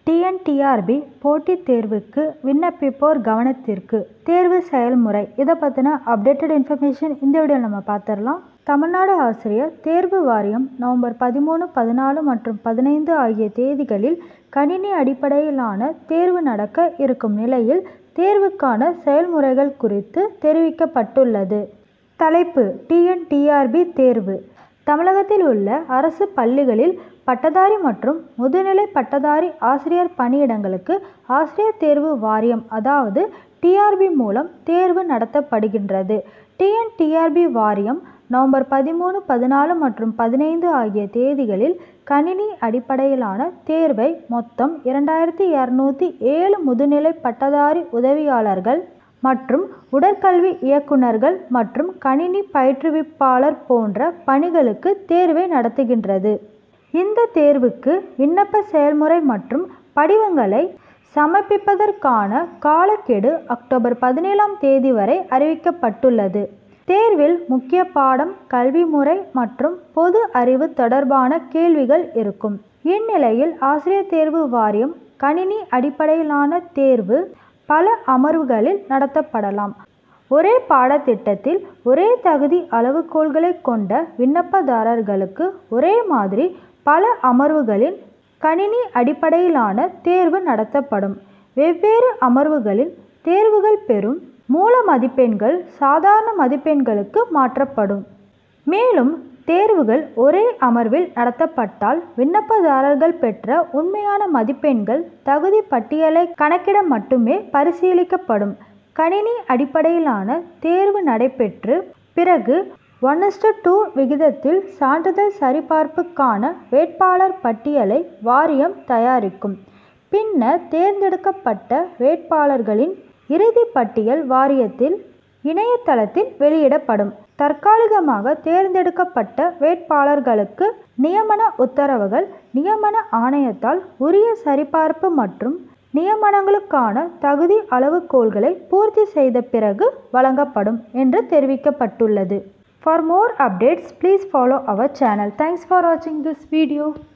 TNTRB போட்டித் தேர்வுக்கு விண்ணப்பிப்போர் கவனத்திற்கு தேர்வு செயல்முறை இதை பற்றின அப்டேட்டட் இன்ஃபர்மேஷன் இந்த வீடியோவில் நம்ம பார்த்துடலாம் தமிழ்நாடு ஆசிரியர் தேர்வு வாரியம் நவம்பர் பதிமூணு பதினாலு மற்றும் பதினைந்து ஆகிய தேதிகளில் கணினி அடிப்படையிலான தேர்வு நடக்க இருக்கும் நிலையில் தேர்வுக்கான செயல்முறைகள் குறித்து தெரிவிக்கப்பட்டுள்ளது தலைப்பு டிஎன்டிஆர்பி தேர்வு தமிழகத்தில் உள்ள அரசு பள்ளிகளில் பட்டதாரி மற்றும் முதுநிலை பட்டதாரி ஆசிரியர் பணியிடங்களுக்கு ஆசிரியர் தேர்வு வாரியம் அதாவது டிஆர்பி மூலம் தேர்வு நடத்தப்படுகின்றது டிஎன்டிஆர்பி வாரியம் நவம்பர் பதிமூணு பதினாலு மற்றும் பதினைந்து ஆகிய தேதிகளில் கணினி அடிப்படையிலான தேர்வை மொத்தம் இரண்டாயிரத்தி இரநூத்தி ஏழு முதுநிலை பட்டதாரி உதவியாளர்கள் மற்றும் உடற்கல்வி இயக்குநர்கள் மற்றும் கணினி பயிற்றுவிப்பாளர் போன்ற பணிகளுக்கு தேர்வை நடத்துகின்றது இந்த தேர்வுக்கு விண்ணப்ப செயல்முறை மற்றும் படிவங்களை சமர்ப்பிப்பதற்கான காலக்கெடு அக்டோபர் பதினேழாம் தேதி வரை அறிவிக்கப்பட்டுள்ளது தேர்வில் முக்கிய பாடம் கல்வி முறை மற்றும் பொது அறிவு தொடர்பான கேள்விகள் இருக்கும் இந்நிலையில் ஆசிரியர் தேர்வு வாரியம் கணினி அடிப்படையிலான தேர்வு பல அமர்வுகளில் நடத்தப்படலாம் ஒரே பாடத்திட்டத்தில் ஒரே தகுதி அளவுகோல்களை கொண்ட விண்ணப்பதாரர்களுக்கு ஒரே மாதிரி பல அமர்வுகளில் கணினி அடிப்படையிலான தேர்வு நடத்தப்படும் வெவ்வேறு அமர்வுகளில் தேர்வுகள் பெறும் மூல மதிப்பெண்கள் சாதாரண மதிப்பெண்களுக்கு மாற்றப்படும் மேலும் தேர்வுகள் ஒரே அமர்வில் நடத்தப்பட்டால் விண்ணப்பதாரர்கள் பெற்ற உண்மையான மதிப்பெண்கள் தகுதி பட்டியலை கணக்கிட மட்டுமே பரிசீலிக்கப்படும் கணினி அடிப்படையிலான தேர்வு நடைபெற்று பிறகு ஒன் இஸ்டு டூ விகிதத்தில் சான்றிதழ் சரிபார்ப்புக்கான வேட்பாளர் பட்டியலை வாரியம் தயாரிக்கும் பின்னர் தேர்ந்தெடுக்கப்பட்ட வேட்பாளர்களின் இறுதி பட்டியல் வாரியத்தில் இணையதளத்தில் வெளியிடப்படும் தற்காலிகமாக தேர்ந்தெடுக்கப்பட்ட வேட்பாளர்களுக்கு நியமன உத்தரவுகள் நியமன ஆணையத்தால் உரிய சரிபார்ப்பு மற்றும் நியமனங்களுக்கான தகுதி அளவுகோல்களை பூர்த்தி செய்த பிறகு வழங்கப்படும் என்று தெரிவிக்கப்பட்டுள்ளது For more updates, please follow our channel. Thanks for watching this video.